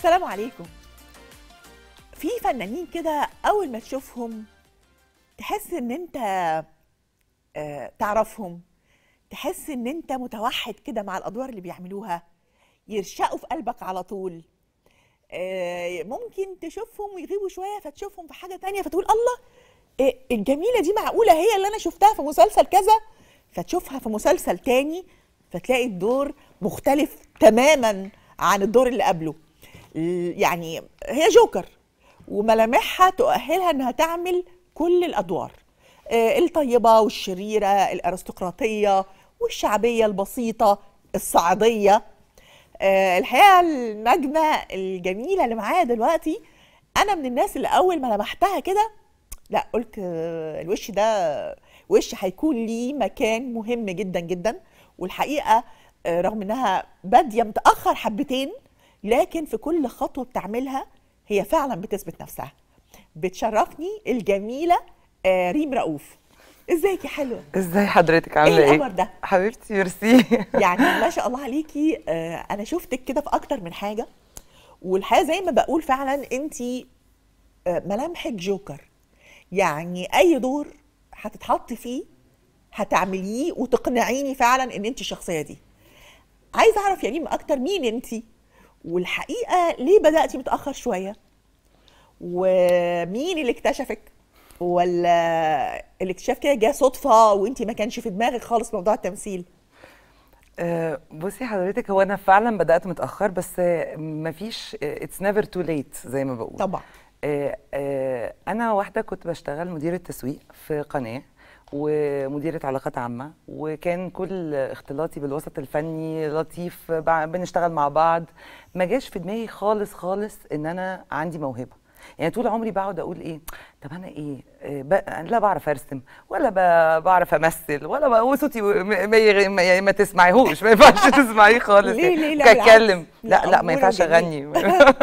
السلام عليكم في فنانين كده اول ما تشوفهم تحس ان انت آه، تعرفهم تحس ان انت متوحد كده مع الادوار اللي بيعملوها يرشقوا في قلبك على طول آه، ممكن تشوفهم ويغيبوا شويه فتشوفهم في حاجه تانية فتقول الله إيه الجميله دي معقوله هي اللي انا شفتها في مسلسل كذا فتشوفها في مسلسل تاني فتلاقي الدور مختلف تماما عن الدور اللي قبله ال- يعني هي جوكر وملامحها تؤهلها انها تعمل كل الادوار آه، الطيبه والشريره الارستقراطيه والشعبيه البسيطه الصعيديه آه، الحقيقه النجمه الجميله اللي معايا دلوقتي انا من الناس اللي اول ما لمحتها كده لا قلت آه، الوش ده وش هيكون ليه مكان مهم جدا جدا والحقيقه آه، رغم انها باديه متاخر حبتين لكن في كل خطوه بتعملها هي فعلا بتثبت نفسها بتشرفني الجميله آه، ريم رؤوف ازيك يا حلوه ازاي حضرتك عامله إيه ايه؟ القمر ده؟ حبيبتي ميرسي يعني ما شاء الله عليكي آه، انا شفتك كده في اكتر من حاجه والحقيقه زي ما بقول فعلا انت ملامحك جوكر يعني اي دور هتتحطي فيه هتعمليه وتقنعيني فعلا ان انت الشخصيه دي عايزه اعرف يا ريم اكتر مين انت والحقيقه ليه بداتي متاخر شويه ومين اللي اكتشفك ولا الاكتشاف كده جه صدفه وانت ما كانش في دماغك خالص موضوع التمثيل آه، بصي حضرتك هو انا فعلا بدات متاخر بس آه، مفيش اتس نيفر تو ليت زي ما بقول طبعا آه، آه، انا واحده كنت بشتغل مديره تسويق في قناه ومديرة علاقات عامة وكان كل اختلاطي بالوسط الفني لطيف بع- بنشتغل مع بعض ما جاش في دماغي خالص خالص ان انا عندي موهبة يعني طول عمري بقعد اقول ايه طب انا ايه آه، ب- لا بعرف ارسم ولا ب- بعرف امثل ولا ب- وصوتي و- ما, ما, يغ- ما, يعني ما تسمعيهوش ما ينفعش تسمعيه خالص ليه- يعني. ليه؟ لا، كاتكلم بالعكس. لا لا، لا ما أمورة ينفعش جميلة. اغني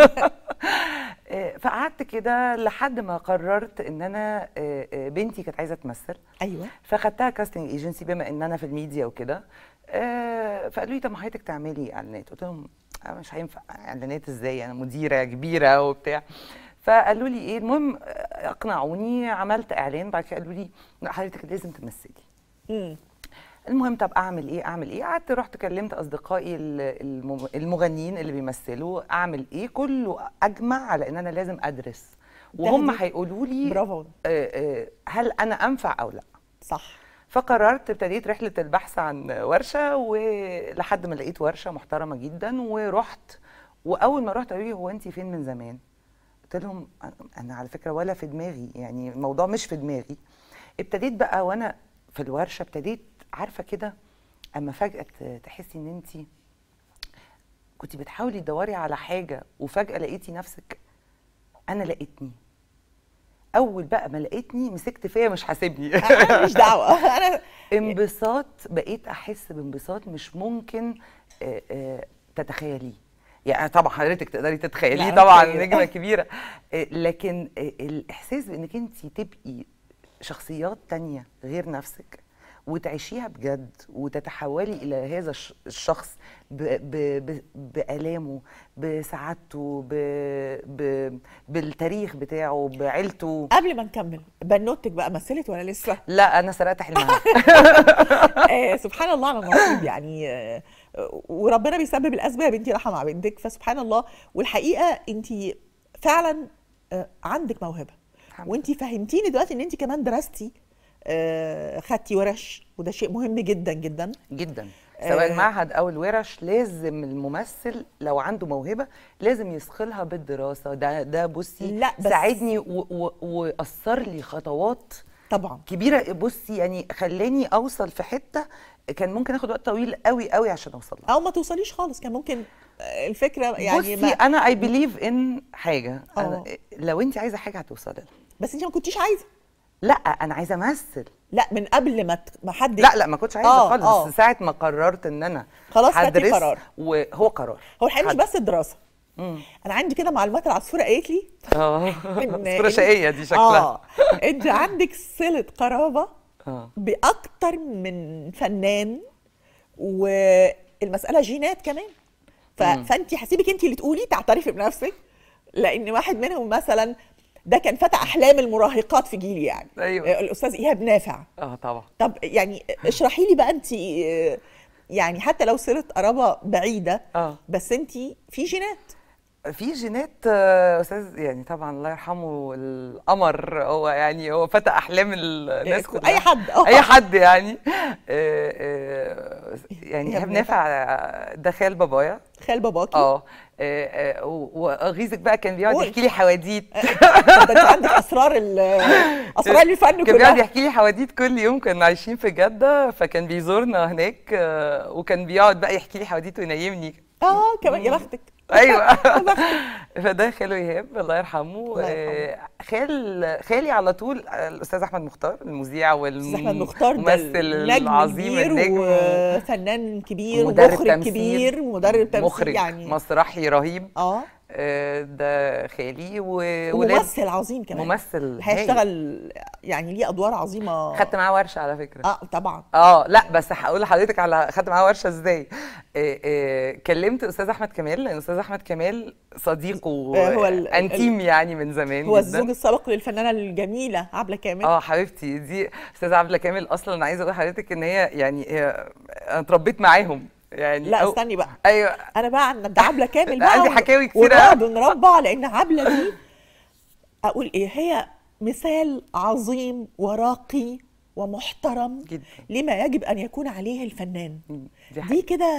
آه، فقعدت كده لحد ما قررت ان انا آه، آه، بنتي كانت عايزه تمثل ايوه فخدتها كاستنج ايجنسي بما ان انا في الميديا وكده آه، فقالوا لي طب ما حضرتك تعملي اعلانات قلت لهم أنا مش هينفع اعلانات ازاي انا مديره كبيره وبتاع فقالوا لي ايه المهم آه، اقنعوني عملت اعلان بعد كده قالوا لي لا حضرتك لازم تمثلي امم المهم طب اعمل ايه اعمل ايه قعدت رحت كلمت اصدقائي ال- الم- المغنيين اللي بيمثلوا اعمل ايه كله اجمع على ان انا لازم ادرس وهم تاخدي- هيقولوا لي برافو آه، آه، هل انا انفع او لا صح فقررت ابتديت رحله البحث عن ورشه ولحد ما لقيت ورشه محترمه جدا ورحت واول ما رحت قالوا لي هو انت فين من زمان قلت لهم أنا- انا على فكره ولا في دماغي يعني الموضوع مش في دماغي ابتديت بقى وانا في الورشه ابتديت عارفه كده اما فجاه ت- تحسي ان انت كنت بتحاولي تدوري على حاجه وفجاه لقيتي نفسك انا لقيتني اول بقى ما لقيتني مسكت فيا مش حاسبني انا مش دعوه انا انبساط بقيت احس بانبساط مش ممكن آه، آه، تتخيليه يعني طبعا حضرتك تقدري تتخيليه لا، طبعا أتخيل. نجمه كبيره آه، لكن آه، الاحساس بانك انت تبقي شخصيات تانية غير نفسك وتعيشيها بجد وتتحولي الى هذا الش- الشخص ب ب ب بآلامه بسعادته ب ب بالتاريخ بتاعه بعيلته قبل ما نكمل بنوتك بقى مثلت ولا لسه لا انا سرقت حلمها آه سبحان الله على النصيب يعني آه وربنا بيسبب الاسباب انت رايحه مع بنتك فسبحان الله والحقيقه انت فعلا آه عندك موهبه الحمد وانت فهمتيني دلوقتي ان انت كمان درستي آه خدتي ورش وده شيء مهم جدا جدا جدا سواء آه. المعهد او الورش لازم الممثل لو عنده موهبه لازم يثقلها بالدراسه ده ده بصي لا، بس- ساعدني و- و- واثر لي خطوات طبعا كبيره بصي يعني خلاني اوصل في حته كان ممكن اخد وقت طويل قوي قوي عشان اوصل لها او ما توصليش خالص كان ممكن آه، الفكره يعني بصي ما انا اي بليف ان حاجه أنا آه. لو انت عايزه حاجه هتوصلي لها بس انت ما كنتش عايزه لا انا عايزه امثل لا من قبل ما ت- ما حد لا لا ما كنتش عايزه آه، خالص آه. بس ساعه ما قررت ان انا خلاص خدتي هدرس قرار. وهو قرار هو الحقيقه مش هد- بس الدراسه مم. انا عندي كده معلومات العصفوره قالت لي اه إن- صورة إن- شقية دي شكلها اه انت عندك صله قرابه اه باكتر من فنان والمساله جينات كمان ف... فانت هسيبك انت اللي تقولي تعترفي بنفسك لان واحد منهم مثلا ده كان فتى احلام المراهقات في جيلي يعني أيوة. آه، الاستاذ ايهاب نافع اه طبعا طب يعني اشرحي لي بقى انت يعني حتى لو صله قرابه بعيده اه بس انت في جينات في جينات آه، استاذ يعني طبعا الله يرحمه القمر هو يعني هو فتى احلام الناس إيه، كلها أي حد، آه. اي حد يعني آه، آه، يعني إيهاب ايهاب نافع ده خال بابايا خال باباكي اه آه، آه، و- واغيظك بقى كان بيقعد قول. يحكي لي حواديت طب ده انت عندك اسرار ال- اسرار الفن كان بيقعد كلها يحكي لي حواديت كل يوم كنا عايشين في جدة فكان بيزورنا هناك آه، وكان بيقعد بقى يحكي لي حواديت وينيمني اه كمان يا بختك ايوه فده خاله ايهاب الله يرحمه الله يرحمه. آه، خال خالي على طول آه، الاستاذ احمد مختار المذيع استاذ احمد مختار ده والممثل نجم العظيم كبير النجم وفنان كبير ومدرب ومخرج تمثيل. كبير ومدرب تمثيل مخرج يعني مسرحي رهيب اه آه، ده خالي وولاد وممثل عظيم كمان ممثل هايل. هيشتغل يعني ليه ادوار عظيمه خدت معاه ورشه على فكره اه طبعا اه لا بس هقول لحضرتك على خدت معاه ورشه ازاي إيه إيه كلمت استاذ احمد كمال لان استاذ احمد كمال صديقه آه، هو ال- انتيم يعني من زمان هو جدا الزوج السابق للفنانه الجميله عبله كامل اه حبيبتي دي استاذه عبله كامل اصلا انا عايزه اقول لحضرتك ان هي يعني هي انا اتربيت معاهم يعني لا أو- استني بقى ايوه انا بقى عن ده عبله كامل لا، بقى عندي و- حكاوي كتيرة ونقعد ونربع لان عبله دي اقول ايه هي مثال عظيم وراقي ومحترم جدا. لما يجب ان يكون عليه الفنان دي دي حقيقة. كده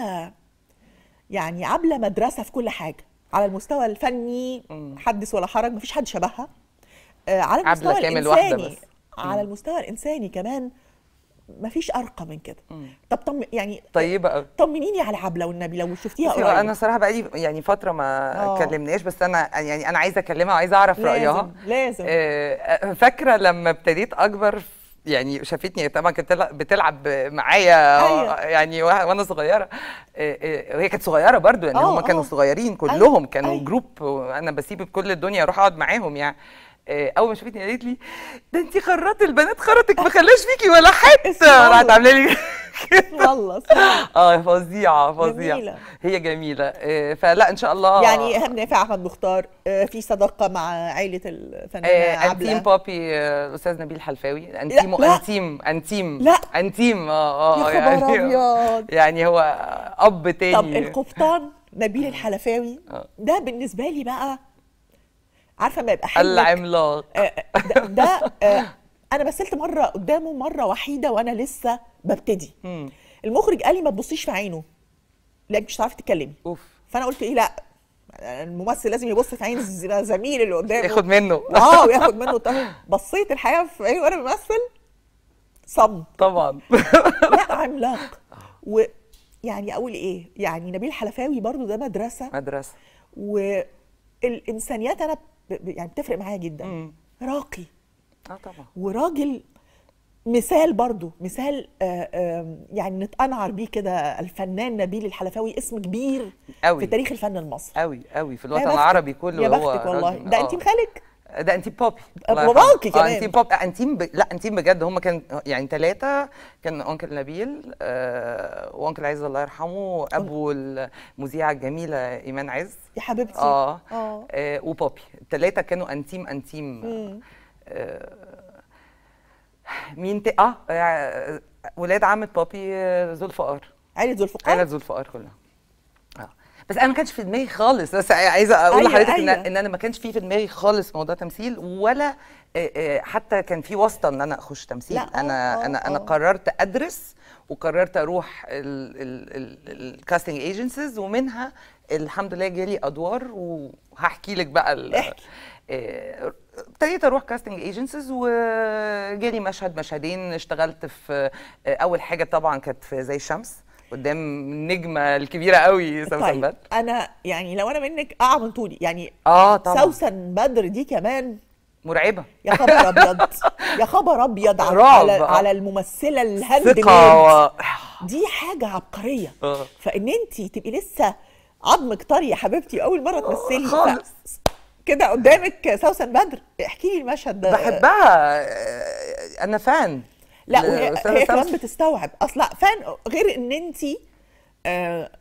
يعني عامله مدرسه في كل حاجه على المستوى الفني مم. حدث ولا حرج مفيش حد شبهها آه، على عبلة المستوى كامل واحدة الانساني بس. على المستوى الانساني كمان مفيش ارقى من كده مم. طب طم يعني طيبه قوي طمنيني على عبله والنبي لو شفتيها بصي، هو قريب انا صراحه بقالي يعني فتره ما آه. كلمناش بس انا يعني انا عايزه اكلمها وعايزه اعرف رايها لازم لازم آه، فاكره لما ابتديت اكبر يعني شافتني طبعا كانت بتلع- بتلعب معايا أيوة. يعني وه- وانا صغيره آه، آه، وهي كانت صغيره برضو يعني آه، هم كانوا آه. صغيرين كلهم أيوة، كانوا أيوة. جروب وانا بسيب كل الدنيا اروح اقعد معاهم يعني آه، اول ما شافتني قالت لي ده انت خرات البنات خرطك ما خلاش فيكي ولا حته اسم الله. راحت عامله لي والله اسمعي. اه فظيعه فظيعه جميلة. هي جميله آه، فلا ان شاء الله يعني ايهاب نافع احمد مختار آه، في صداقه مع عائله الفنانه آه، عبله انتيم بابي آه، الاستاذ نبيل حلفاوي انتيم لا. انتيم انتيم لا. انتيم اه اه يا خبر يعني ابيض يعني هو اب تاني طب القبطان نبيل الحلفاوي آه. ده بالنسبه لي بقى عارفه ما يبقى حلمك العملاق آه، ده, ده آه، انا مثلت مره قدامه مره وحيده وانا لسه ببتدي مم. المخرج قال لي ما تبصيش في عينه لانك مش هتعرفي تتكلمي اوف فانا قلت ايه لا الممثل لازم يبص في عين الز- زميل اللي قدامه ياخد منه اه وياخد منه طب بصيت الحقيقه في عينه وانا بمثل صمت طبعا لا عملاق ويعني اقول ايه يعني نبيل حلفاوي برضو ده مدرسه مدرسه والانسانيات انا ب- ب- يعني بتفرق معايا جدا مم. راقي اه طبعا وراجل مثال برضو مثال آه، آه، يعني نتقنعر بيه كده الفنان نبيل الحلفاوي اسم كبير قوي. في تاريخ الفن المصري قوي قوي في يا الوطن بختك. العربي كله يا هو بختك والله راجل- ده آه. انت مخالك ده انتيم بابي أه، الله يرحمه. باباكي آه، كمان. انتيم بابي انتيم ب... لا انتيم بجد هم كان يعني ثلاثه كان انكل نبيل آه وانكل عز الله يرحمه ابو المذيعه الجميله ايمان عز يا حبيبتي اه, اه آه وبابي الثلاثه كانوا انتيم انتيم مم. آه مين ت... اه آه، ولاد عمة بابي آه، ذو الفقار عائله ذو عيلة الفقار ذو الفقار كلها اه بس انا ما كانش في دماغي خالص بس عايزه اقول أيوة، لحضرتك ان أيوة. ان انا ما كانش في في دماغي خالص موضوع تمثيل ولا آه، آه، حتى كان في واسطه ان انا اخش تمثيل لا، آه، انا آه، انا انا آه. قررت ادرس وقررت اروح الكاستنج ايجنسيز ومنها الحمد لله جالي ادوار وهحكي لك بقى ال- احكي. آه، ابتديت اروح كاستنج ايجنسيز وجالي مشهد مشهدين اشتغلت في آه، اول حاجه طبعا كانت في زي الشمس قدام النجمه الكبيره قوي سوسن طيب بدر انا يعني لو انا منك اقع من طولي يعني اه طبعا سوسن بدر دي كمان مرعبه يا خبر ابيض يا خبر ابيض على, رعب، على, آه. على الممثله الهاند ثقه ميد و... دي حاجه عبقريه آه. فان انت تبقي لسه عظمك طري يا حبيبتي اول مره تمثلي ف- خالص. كده قدامك سوسن بدر احكي لي المشهد ده بحبها آه، انا فان لا وهي لأستاذة هي كمان سوسن. بتستوعب اصلا فان غير ان انت آه تقفي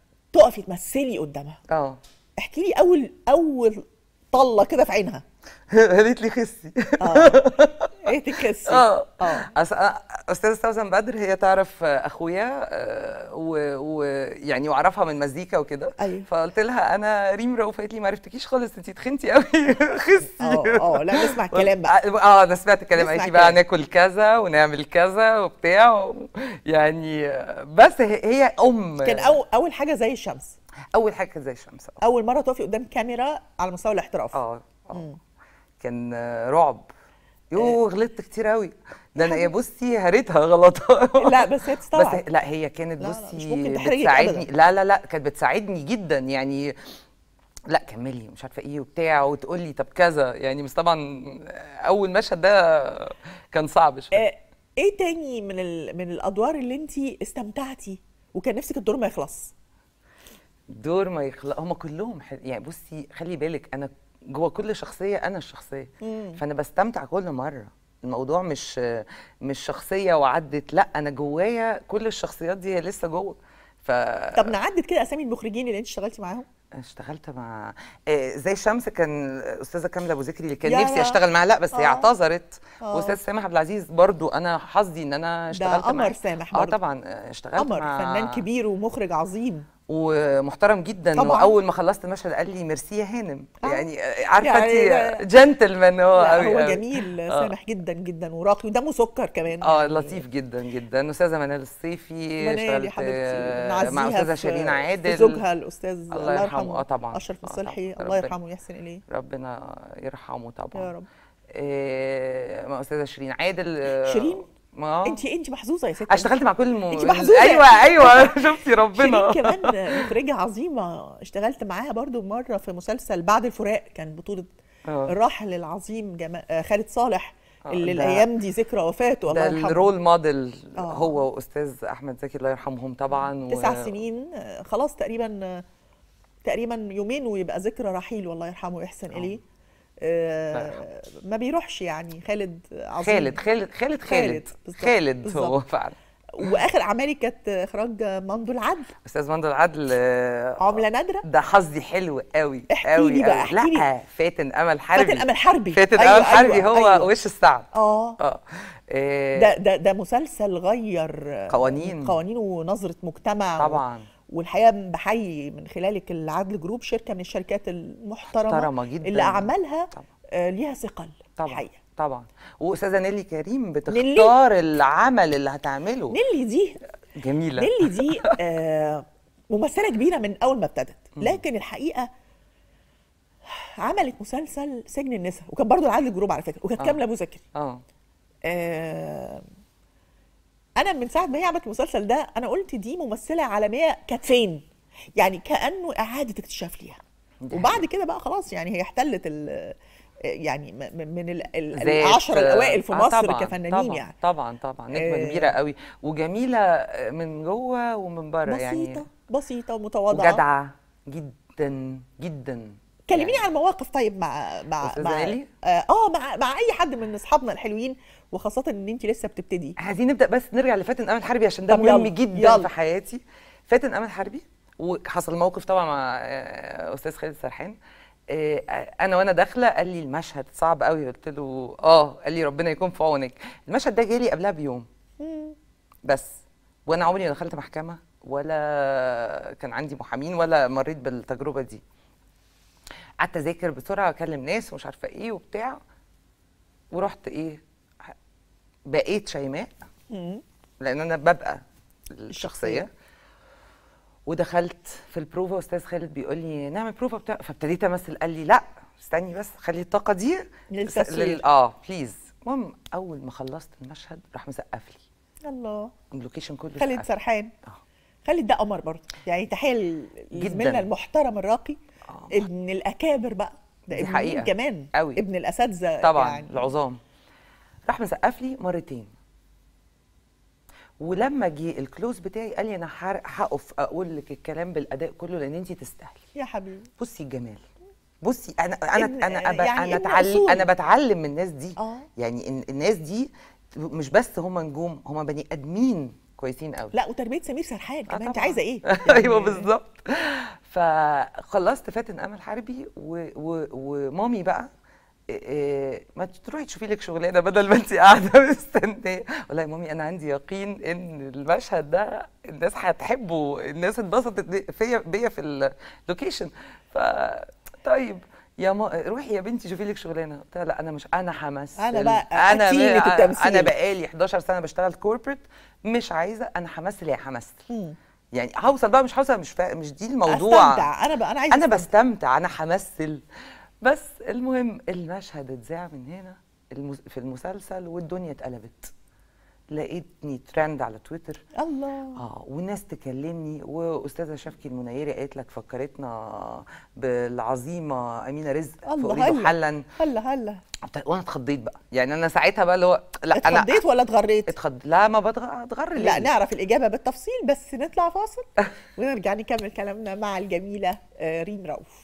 تقفي تمثلي قدامها اه احكي لي اول اول طله كده في عينها قالت لي خسي اه ايه تكسي اه اه أص... أ- استاذه سوسن بدر هي تعرف اخويا آه، و- ويعني واعرفها من مزيكا وكده أيوة. فقلت لها انا ريم رؤوف قالت لي ما عرفتكيش خالص انت تخنتي قوي خسي اه اه لا نسمع الكلام بقى اه انا سمعت الكلام نسمع قالت لي بقى كلام. ناكل كذا ونعمل كذا وبتاع و... يعني آه، بس هي هي ام كان أو اول حاجه زي الشمس اول حاجه كانت زي الشمس آه. اول مره تقفي قدام كاميرا على مستوى الاحتراف اه اه كان آه، رعب يوه غلطت كتير قوي ده انا يا بصي هريتها غلطات لا بس هي بس تستوعب لا هي كانت لا، لا، مش بصي ممكن تحرجك بتساعدني أبداً. لا لا لا كانت بتساعدني جدا يعني لا كملي مش عارفه ايه وبتاع وتقول لي طب كذا يعني بس طبعا اول مشهد ده كان صعب شويه آه، ايه تاني من ال... من الادوار اللي انت استمتعتي وكان نفسك الدور ما يخلص دور ما يخلق هم كلهم حل... يعني بصي خلي بالك انا جوه كل شخصيه انا الشخصيه مم. فانا بستمتع كل مره الموضوع مش مش شخصيه وعدت لا انا جوايا كل الشخصيات دي هي لسه جوه ف طب نعدد كده اسامي المخرجين اللي انت اشتغلتي معاهم اشتغلت مع آه، زي الشمس كان الاستاذه كامله ابو ذكري اللي كان يا نفسي لا. اشتغل معاها لا بس هي آه. اعتذرت آه. واستاذ سامح عبد العزيز برضو انا حظي ان انا اشتغلت قمر معاه. سامح اه برضو. طبعا آه، اشتغلت قمر مع فنان كبير ومخرج عظيم ومحترم جدا طبعاً. واول ما خلصت المشهد قال لي ميرسي يا هانم آه. يعني آه، عارفه يعني انت ده- جنتلمان هو لا قوي هو قوي. جميل آه. سامح جدا جدا وراقي ودمه سكر كمان اه يعني لطيف جدا جدا استاذه منال الصيفي منال يا اشتغلت حبيبتي آه، نعزيها مع استاذه في- شيرين في عادل زوجها الاستاذ الله الله يرحمه. يرحمه آه طبعاً. اشرف آه الصلحي طبعاً. الله ربنا- يرحمه ويحسن اليه ربنا يرحمه طبعا يا رب آه، مع استاذه شيرين عادل آه، شيرين؟ ما انت انت محظوظه يا ستي اشتغلت مع كل الم... انت محظوظة. ايوه ايوه شفتي ربنا شيرين كمان مخرجة عظيمة اشتغلت معاها برضو مرة في مسلسل بعد الفراق كان بطولة آه. الراحل العظيم جما... آه، خالد صالح آه، اللي ده- الأيام دي ذكرى وفاته الله ده يرحمه الرول موديل آه. هو واستاذ احمد زكي الله يرحمهم طبعا و- تسع سنين آه، خلاص تقريبا آه، تقريبا يومين ويبقى ذكرى رحيل والله يرحمه ويحسن إليه آه، ما بيروحش يعني خالد عظيم خالد خالد خالد خالد بالظبط، خالد هو بالظبط. فعلا واخر اعمالي كانت اخراج مندو العدل استاذ مندو العدل آه، عمله نادره ده حظي حلو قوي احكي قوي لي بقى، قوي. احكي لا لي. فاتن امل حربي فاتن امل حربي فاتن أيوة، امل حربي أيوة، هو أيوة. وش السعد اه اه آه، ده ده ده مسلسل غير قوانين. قوانين ونظره مجتمع طبعا والحقيقه بحيي من خلالك العدل جروب شركه من الشركات المحترمه محترمة جدا. اللي اعمالها طبعا. آه، ليها ثقل طبعا الحقيقه طبعا واستاذه نيلي كريم نيلي؟ بتختار العمل اللي هتعمله نيلي دي جميله نيلي دي آه، ممثله كبيره من اول ما ابتدت لكن الحقيقه عملت مسلسل سجن النساء وكان برضو العدل جروب على فكره وكانت آه. كامله ابو زكي اه آه، انا من ساعه ما هي عملت المسلسل ده انا قلت دي ممثله عالميه كانت فين يعني كانه اعاده اكتشاف ليها دي وبعد كده بقى خلاص يعني هي احتلت ال يعني م- م- من ال- ال- ذات- العشرة الاوائل في آه مصر طبعاً، كفنانين طبعًا يعني طبعا طبعا نجمه آه، كبيره قوي وجميله من جوه ومن بره بسيطه يعني بسيطه ومتواضعه وجدعه جدا جدا كلميني يعني عن مواقف طيب مع مع أستاذة مع نيلي؟ اه آه، مع مع اي حد من اصحابنا الحلوين وخاصه ان انت لسه بتبتدي عايزين نبدا بس نرجع لفاتن امل حربي عشان ده طب مهم يلا، جدا يلا. في حياتي فاتن امل حربي وحصل موقف طبعا مع آه، استاذ خالد سرحان آه، انا وانا داخله قال لي المشهد صعب قوي قلت له اه قال لي ربنا يكون في عونك المشهد ده جالي قبلها بيوم مم. بس وانا عمري ما دخلت محكمه ولا كان عندي محامين ولا مريت بالتجربه دي قعدت اذاكر بسرعه واكلم ناس ومش عارفه ايه وبتاع ورحت ايه بقيت شيماء مم. لان انا ببقى الشخصية. الشخصيه ودخلت في البروفا استاذ خالد بيقول لي نعمل بروفا بتاع فابتديت امثل قال لي لا استني بس خلي الطاقه دي للتصوير. لل... اه بليز المهم اول ما خلصت المشهد راح مسقف لي الله اللوكيشن كله خالد سقف. سرحان آه. خالد ده قمر برضه يعني تحيه لزميلنا جداً. المحترم الراقي آه. ابن الاكابر بقى ده دي ابن حقيقة. مين كمان أوي. ابن الاساتذه طبعا يعني العظام راح مسقف لي مرتين ولما جه الكلوز بتاعي قال لي انا هر- هقف اقول لك الكلام بالاداء كله لان انت تستاهلي يا حبيبي بصي الجمال بصي انا انا ابن- انا أب... يعني انا ابن اتعلم أصول. انا بتعلم من الناس دي آه. يعني إن الناس دي مش بس هم نجوم هم بني ادمين كويسين قوي لا وتربيه سمير سرحان آه كمان انت طبعاً. عايزه ايه ايوه بالظبط فخلصت فاتن امل حربي و... و... ومامي بقى إيه إيه، ما تروحي تشوفي لك شغلانه بدل ما انت قاعده مستنيه والله يا مامي انا عندي يقين ان المشهد ده الناس هتحبه الناس اتبسطت فيا بيا في اللوكيشن ف طيب يا ما روحي يا بنتي شوفي لك شغلانه قلت لها لا انا مش انا همثل أنا بقى انا قتيلة التمثيل. انا بقالي 11 سنه بشتغل كوربريت مش عايزه انا همثل يا همثل مم. يعني هوصل بقى مش هوصل مش فا... مش دي الموضوع استمتع انا بقى انا عايزه انا أستمتع. بستمتع انا همثل بس المهم المشهد اتذاع من هنا المس... في المسلسل والدنيا اتقلبت لقيتني ترند على تويتر الله اه والناس تكلمني واستاذه شفكي المنيري قالت لك فكرتنا بالعظيمه امينه رزق في الله اريد هلا حلا هلا هلا وانا اتخضيت بقى يعني انا ساعتها بقى اللي هو لا انا اتخضيت ولا اتغريت اتخض لا ما بتغ- اتغر لا ليه؟ نعرف الإجابة بالتفصيل بس نطلع فاصل ونرجع نكمل كلامنا مع الجميلة آه، ريم رؤوف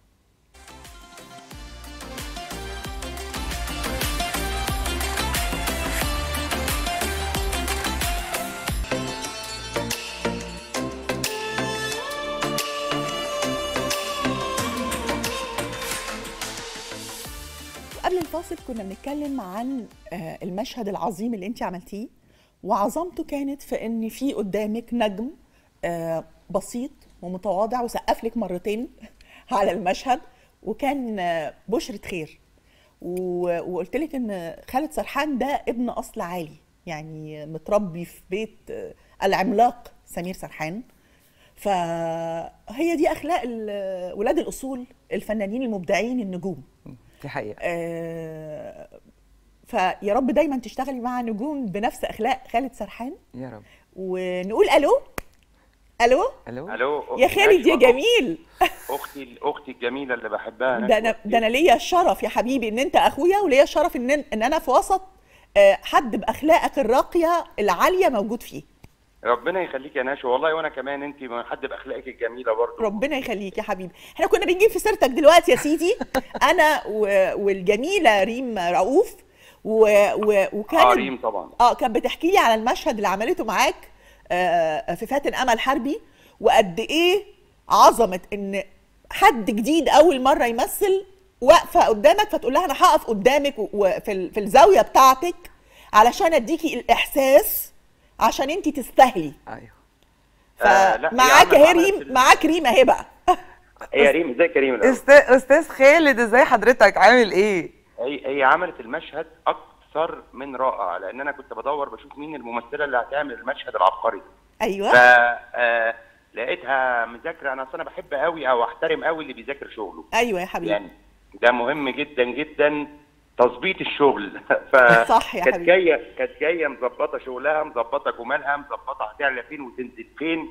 قبل الفاصل كنا بنتكلم عن آه، المشهد العظيم اللي انت عملتيه وعظمته كانت في ان في قدامك نجم آه، بسيط ومتواضع وسقف لك مرتين على المشهد وكان آه، بشرة خير و- وقلت لك ان خالد سرحان ده ابن اصل عالي يعني متربي في بيت آه، العملاق سمير سرحان فهي دي اخلاق ال- ولاد الاصول الفنانين المبدعين النجوم دي حقيقه آه، فيا رب دايما تشتغلي مع نجوم بنفس اخلاق خالد سرحان يا رب ونقول الو الو الو الو يا أختي خالد يا نشوى، جميل اختي اختي الجميله اللي بحبها ده انا ده انا ليا الشرف يا حبيبي ان انت اخويا وليا الشرف ان ان انا في وسط آه، حد باخلاقك الراقيه العاليه موجود فيه ربنا يخليك يا ناشو والله وانا كمان انت حد باخلاقك الجميله برضه ربنا يخليك يا حبيبي احنا كنا بنجيب في سيرتك دلوقتي يا سيدي انا و- والجميله ريم رؤوف و... و... وكانت اه ريم طبعا اه كانت بتحكي لي على المشهد اللي عملته معاك آه، في فاتن امل حربي وقد ايه عظمه ان حد جديد اول مره يمثل واقفه قدامك فتقول لها انا هقف قدامك و- وفي ال- في الزاويه بتاعتك علشان اديكي الاحساس عشان انت تستاهلي ايوه آه، لا، فمعاك هي اهي عملت ريم ال- معاك ريم اهي بقى هي ريم ازيك يا ريم الأول؟ استاذ استاذ خالد ازاي حضرتك عامل ايه هي هي عملت المشهد اكثر من رائع لان انا كنت بدور بشوف مين الممثله اللي هتعمل المشهد العبقري ف ايوه آه، لقيتها مذاكره انا اصل انا بحب قوي او احترم قوي اللي بيذاكر شغله ايوه يا حبيبي يعني ده مهم جدا جدا تظبيط الشغل ف صح يا كانت حبيبي. جايه كانت جايه مظبطه شغلها مظبطه جمالها مظبطه هتعلى فين وتنزل فين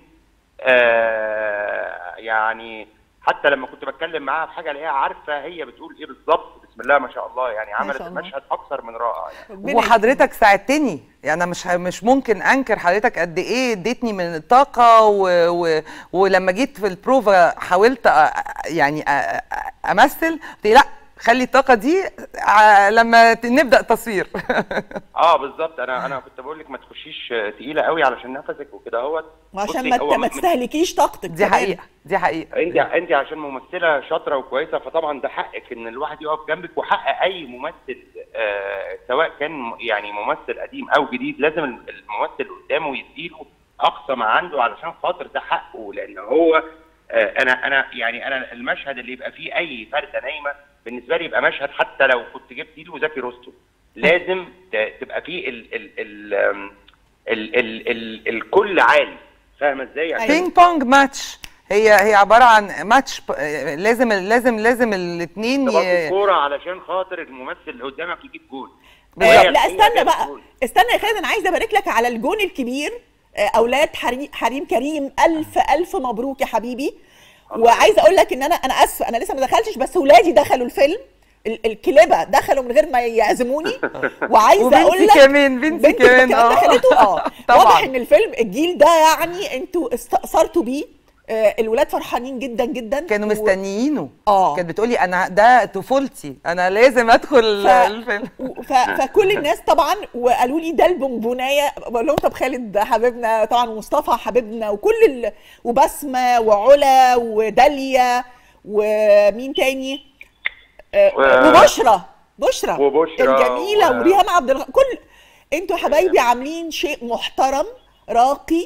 آه يعني حتى لما كنت بتكلم معاها في حاجه الاقيها عارفه هي بتقول ايه بالظبط بسم الله ما شاء الله يعني عملت شاء الله. المشهد اكثر من رائع يعني. ربنا وحضرتك ساعدتني يعني انا مش مش ممكن انكر حضرتك قد ايه اديتني من الطاقه و... و... ولما جيت في البروفا حاولت أ... يعني أ... أ- امثل قلت لا خلي الطاقه دي ع- لما ت- نبدا تصوير اه بالظبط انا انا كنت بقول لك ما تخشيش آه، تقيله قوي علشان نفسك وكده اهوت وعشان بصي، ما هو ت- ما من- تستهلكيش طاقتك دي كمان. حقيقه دي حقيقه انت انت عشان ممثله شاطره وكويسه فطبعا ده حقك ان الواحد يقف جنبك وحق اي ممثل آه سواء كان م- يعني ممثل قديم او جديد لازم الم- الممثل اللي قدامه يديله اقصى ما عنده علشان خاطر ده حقه لان هو آه انا انا يعني انا المشهد اللي يبقى فيه اي فرده نايمه بالنسبه لي يبقى مشهد حتى لو كنت جبت ايده زكي رستم لازم ت- تبقى فيه ال ال ال آم، ال ال ال الكل عالي فاهمه ازاي؟ عشان بينج بونج ماتش هي هي عباره عن ماتش ب- لازم لازم لازم الاثنين تبص الكوره علشان خاطر الممثل اللي قدامك يجيب جول آه وهي لا الحقيقة استنى جابت بقى جول. استنى يا خالد انا عايزه ابارك لك على الجون الكبير آه، اولاد حريم حريم كريم الف الف مبروك يا حبيبي وعايزه اقول لك ان انا انا اسفه انا لسه ما دخلتش بس ولادي دخلوا الفيلم ال- الكليبه دخلوا من غير ما يعزموني وعايزه وبنتي اقول لك كمان، بنتي كمان، كمان آه. دخلته اه طبعاً. واضح ان الفيلم الجيل ده يعني انتوا استأثرتوا بيه آه، الولاد فرحانين جدا جدا كانوا و- مستنيينه اه كانت بتقولي انا ده طفولتي انا لازم ادخل ف- الفيلم و- ف... فكل الناس طبعا وقالوا لي ده البونبونايه بقول لهم طب خالد حبيبنا طبعا ومصطفى حبيبنا وكل ال... وبسمه وعلا وداليا ومين تاني آه، و- وبشرى بشرى وبشرى الجميله و- وريهام عبد الغ... كل انتوا حبايبي عاملين شيء محترم راقي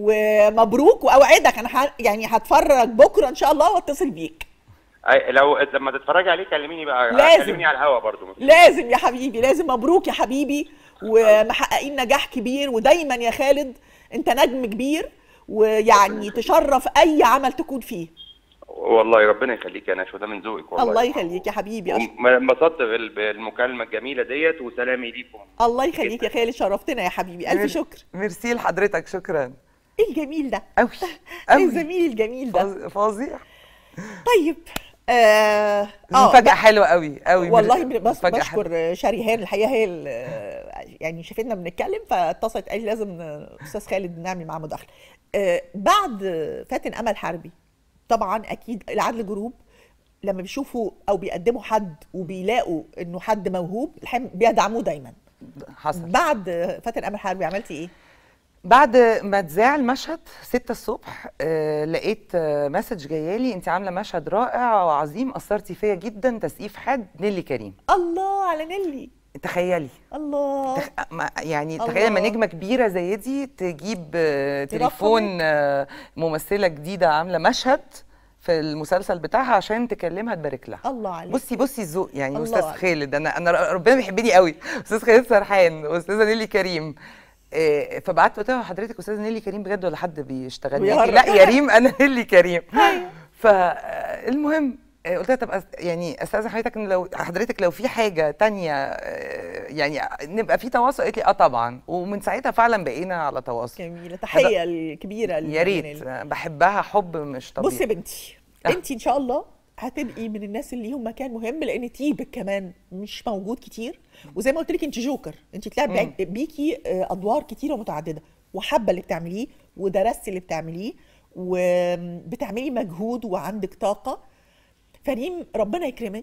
ومبروك واوعدك انا ح... يعني هتفرج بكره ان شاء الله واتصل بيك أي- لو لما تتفرجي عليه كلميني بقى لازم. كلميني على الهوا برضو لازم يا حبيبي لازم مبروك يا حبيبي ومحققين نجاح كبير ودايما يا خالد انت نجم كبير ويعني تشرف اي عمل تكون فيه والله ربنا يخليك يا نشوى ده من ذوقك والله الله يخليك يا حبيبي أش... وم- انبسطت بال- بالمكالمه الجميله ديت وسلامي ليكم الله يخليك يا خالد شرفتنا يا حبيبي الف شكر ميرسي لحضرتك شكرا ايه الجميل ده قوي ايه قوي الزميل الجميل ده فظ- فظيع طيب آه آه، مفاجأة حلوة قوي قوي والله ب- بس مفاجأة حلوة. بشكر شريهان الحقيقه هي ال- يعني شافتنا بنتكلم فاتصلت قالت لي لازم استاذ خالد نعمل معاه مداخله آه، بعد فاتن امل حربي طبعا اكيد العدل جروب لما بيشوفوا او بيقدموا حد وبيلاقوا انه حد موهوب الحقيقة بيدعموه دايما حصل بعد فاتن امل حربي عملتي ايه؟ بعد ما اتذاع المشهد 6 الصبح آه لقيت آه مسج جايالي انت عامله مشهد رائع وعظيم اثرتي فيا جدا تسقيف حد نيلي كريم الله على نيلي تخيلي الله تخ... ما- يعني الله. تخيل لما نجمه كبيره زي دي تجيب آه، تليفون آه، ممثله جديده عامله مشهد في المسلسل بتاعها عشان تكلمها تبارك لها الله عليك بصي بصي الذوق يعني الله استاذ عليك. خالد انا انا ربنا بيحبني قوي استاذ خالد سرحان واستاذه نيلي كريم آه، فبعت قلت لها حضرتك استاذه نيلي كريم بجد ولا حد بيشتغل بيهرج. معاكي لا يا ريم انا نيلي كريم فالمهم قلت لها طب أس- يعني استاذن حضرتك إن لو حضرتك لو في حاجه تانية آه، يعني نبقى في تواصل قالت لي اه طبعا ومن ساعتها فعلا بقينا على تواصل جميله تحيه الكبيره يا ريت آه، بحبها حب مش طبيعي بصي يا بنتي آه. انت ان شاء الله هتبقي من الناس اللي ليهم مكان مهم لان تيبك كمان مش موجود كتير وزي ما قلت لك انت جوكر انت تلاقي مم. بيكي آه، ادوار كتيره ومتعدده وحابه اللي بتعمليه ودرستي اللي بتعمليه وبتعملي مجهود وعندك طاقه فريم ربنا يكرمك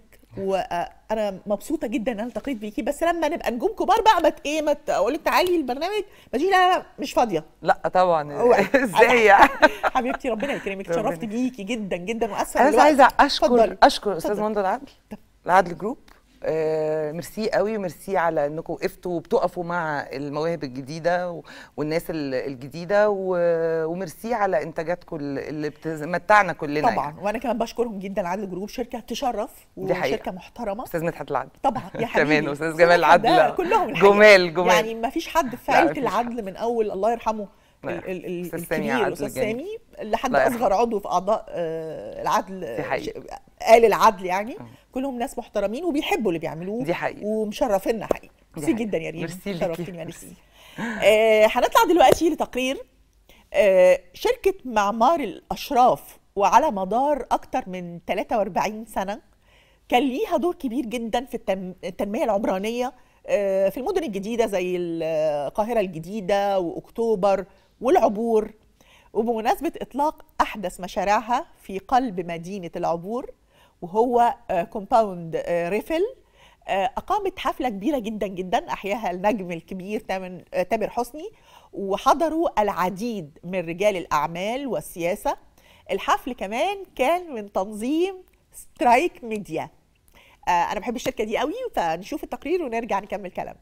وانا مبسوطه جدا ان انا التقيت بيكي بس لما نبقى نجوم كبار بقى ما ت- ايه ما اقول لك تعالي البرنامج ما تجي لا لا مش فاضيه لا طبعا هو- ازاي يعني حبيبتي ربنا يكرمك ربنا اتشرفت بيكي جدا جدا واسفه انا بس للوقت. عايزه اشكر اتفضلي. اشكر استاذ اتفضل. مندو العدل طب. العدل جروب آه ميرسي قوي وميرسي على انكم وقفتوا وبتقفوا مع المواهب الجديده و- والناس ال- الجديده و- وميرسي على انتاجاتكم اللي بتمتعنا كلنا طبعا يعني. وانا كمان بشكرهم جدا عدل جروب شركه تشرف دي حقيقة. وشركه محترمه استاذ مدحت العدل طبعا يا حبيبي كمان استاذ جمال صراحة ده العدل كلهم الحقيقة. جمال جمال يعني ما فيش حد في لا، عيله مفيش العدل من اول الله يرحمه لا، ال- ال- ال- أستاذ سامي الكبير عدل الاستاذ جميل. سامي لحد الله يرحمه. اصغر عضو في اعضاء آه، العدل دي حقيقة. ش- قال العدل يعني كلهم ناس محترمين وبيحبوا اللي بيعملوه دي حقيقة. ومشرفينا حقيقي ميرسي حقيقة. جدا يا ريم ميرسي ليكي. شرفتيني ميرسي آه، هنطلع دلوقتي لتقرير آه، شركة معمار الأشراف وعلى مدار أكتر من 43 سنة كان ليها دور كبير جدا في التم- التنمية العمرانية آه، في المدن الجديدة زي القاهرة الجديدة وأكتوبر والعبور وبمناسبة إطلاق أحدث مشاريعها في قلب مدينة العبور وهو كومباوند ريفل آه، أقامت حفلة كبيرة جدا جدا أحياها النجم الكبير تامر آه، تامر حسني وحضروا العديد من رجال الأعمال والسياسة الحفل كمان كان من تنظيم سترايك ميديا آه، أنا بحب الشركة دي قوي فنشوف التقرير ونرجع نكمل كلام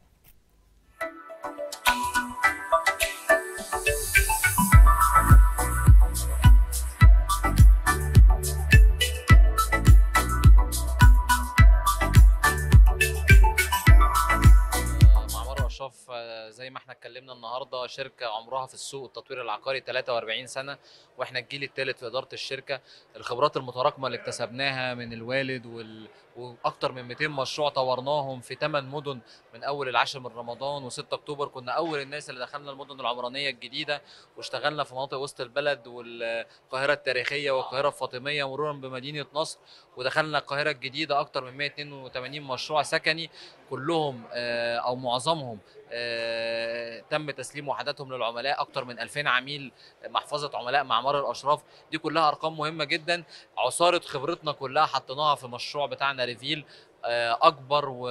معمار اشراف آه، زي ما احنا اتكلمنا النهارده شركه عمرها في السوق التطوير العقاري 43 سنه واحنا الجيل الثالث في اداره الشركه الخبرات المتراكمه اللي اكتسبناها من الوالد وال... واكتر من 200 مشروع طورناهم في 8 مدن من اول العاشر من رمضان و6 اكتوبر كنا اول الناس اللي دخلنا المدن العمرانيه الجديده واشتغلنا في مناطق وسط البلد والقاهره التاريخيه والقاهره الفاطميه مرورا بمدينه نصر ودخلنا القاهره الجديده اكتر من 182 مشروع سكني كلهم آه، او معظمهم آه، تم تسليم وحداتهم للعملاء اكتر من 2000 عميل محفظه عملاء معمار الاشراف دي كلها ارقام مهمه جدا عصاره خبرتنا كلها حطيناها في مشروع بتاعنا ريفيل آه، اكبر و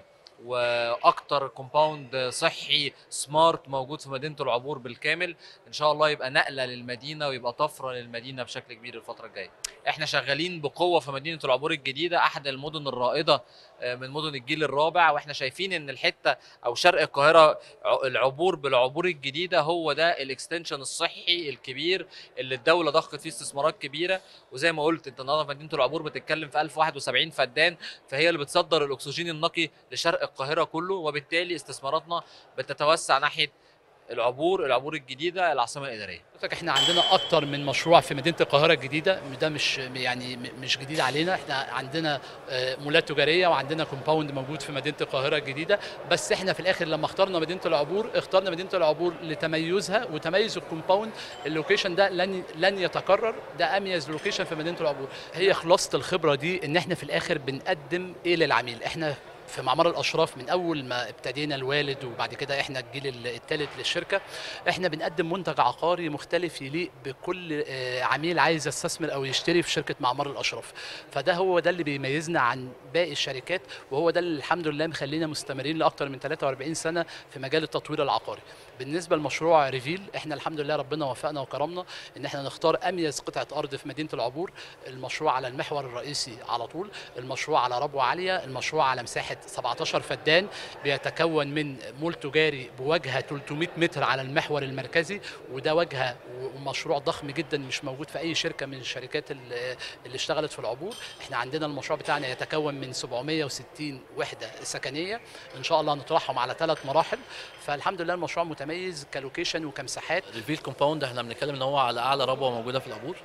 واكتر كومباوند صحي سمارت موجود في مدينه العبور بالكامل ان شاء الله يبقى نقله للمدينه ويبقى طفره للمدينه بشكل كبير الفتره الجايه احنا شغالين بقوه في مدينه العبور الجديده احد المدن الرائده آه، من مدن الجيل الرابع واحنا شايفين ان الحته او شرق القاهره ع- العبور بالعبور الجديده هو ده الاكستنشن الصحي الكبير اللي الدوله ضخت فيه استثمارات كبيره وزي ما قلت انت النهارده في مدينه العبور بتتكلم في 1071 فدان فهي اللي بتصدر الاكسجين النقي لشرق القاهره كله وبالتالي استثماراتنا بتتوسع ناحيه العبور العبور الجديده العاصمه الاداريه حضرتك احنا عندنا اكتر من مشروع في مدينه القاهره الجديده ده مش يعني م- مش جديد علينا احنا عندنا آه، مولات تجاريه وعندنا كومباوند موجود في مدينه القاهره الجديده بس احنا في الاخر لما اخترنا مدينه العبور اخترنا مدينه العبور لتميزها وتميز الكومباوند اللوكيشن ده لن لن يتكرر ده اميز لوكيشن في مدينه العبور هي خلاصه الخبره دي ان احنا في الاخر بنقدم ايه للعميل احنا في معمار الاشراف من اول ما ابتدينا الوالد وبعد كده احنا الجيل الثالث للشركه احنا بنقدم منتج عقاري مختلف يليق بكل آه، عميل عايز يستثمر او يشتري في شركه معمار الاشراف فده هو ده اللي بيميزنا عن باقي الشركات وهو ده اللي الحمد لله مخلينا مستمرين لاكثر من 43 سنه في مجال التطوير العقاري بالنسبه لمشروع ريفيل احنا الحمد لله ربنا وفقنا وكرمنا ان احنا نختار اميز قطعه ارض في مدينه العبور المشروع على المحور الرئيسي على طول المشروع على ربوه عاليه المشروع على مساحه 17 فدان بيتكون من مول تجاري بواجهه 300 متر على المحور المركزي وده واجهه ومشروع ضخم جدا مش موجود في اي شركه من الشركات اللي اللي اشتغلت في العبور احنا عندنا المشروع بتاعنا يتكون من 760 وحده سكنيه ان شاء الله هنطرحهم على ثلاث مراحل فالحمد لله المشروع متميز كلوكيشن وكمساحات الفيل كومباوند احنا بنتكلم ان هو على اعلى ربوه موجوده في العبور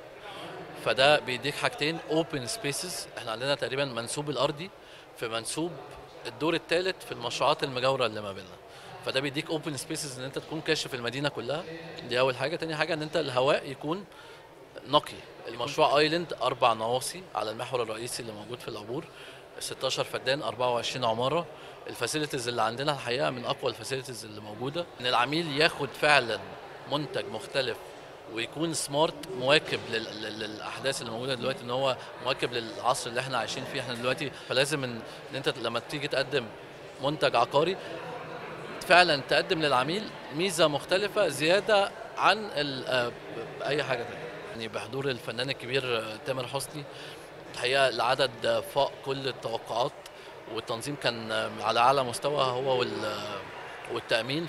فده بيديك حاجتين اوبن سبيسز احنا عندنا تقريبا منسوب الارضي في منسوب الدور الثالث في المشروعات المجاوره اللي ما بيننا فده بيديك اوبن سبيسز ان انت تكون كاشف المدينه كلها دي اول حاجه تاني حاجه ان انت الهواء يكون نقي المشروع ايلاند اربع نواصي على المحور الرئيسي اللي موجود في العبور 16 فدان 24 عماره الفاسيلتيز اللي عندنا الحقيقه من اقوى الفاسيلتيز اللي موجوده ان العميل ياخد فعلا منتج مختلف ويكون سمارت مواكب لل- لل- للاحداث اللي موجوده دلوقتي ان هو مواكب للعصر اللي احنا عايشين فيه احنا دلوقتي فلازم ان, إن انت لما تيجي تقدم منتج عقاري فعلا تقدم للعميل ميزه مختلفه زياده عن ال- آه، اي حاجه تانية يعني بحضور الفنان الكبير آه، تامر حسني الحقيقه العدد آه، فاق كل التوقعات والتنظيم كان آه، على اعلى مستوى هو وال آه، والتامين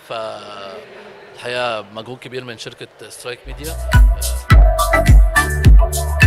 فالحقيقه مجهود كبير من شركه سترايك ميديا